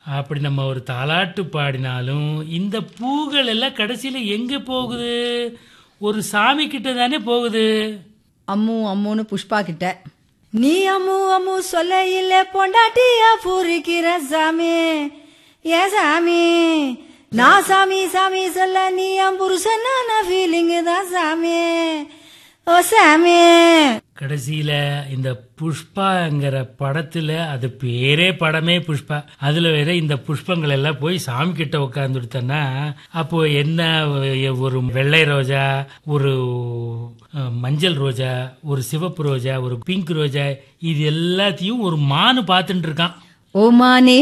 அப்படி நம்ம ஒரு தாலாட்டு பாடினாலும் இந்த பூகள் எல்லாம் கடைசியில எங்க போகுது ஒரு சாமி கிட்ட தானே போகுது அம்மு அம்முன்னு புஷ்பா கிட்ட நீ அம்மு அம்மு சொல்ல இல்ல பொண்டாட்டியா பூரிக்கிற சாமி ஏ சாமி நான் சாமி சாமி சொல்ல நீ என் புருஷனான ஃபீலிங் தான் சாமி ஓ சாமி கடைசியில இந்த புஷ்பாங்கிற படத்துல அது பேரே படமே புஷ்பா அதுல வேற இந்த புஷ்பங்கள் எல்லாம் போய் சாமி கிட்ட உட்காந்துடுத்தனா அப்போ என்ன ஒரு வெள்ளை ரோஜா ஒரு அஹ், மஞ்சள் ரோஜா ஒரு சிவப்பு ரோஜா ஒரு பிங்க் ரோஜா இது எல்லாத்தையும் ஒரு மானு பார்த்துட்டு இருக்கான் ஓ மானே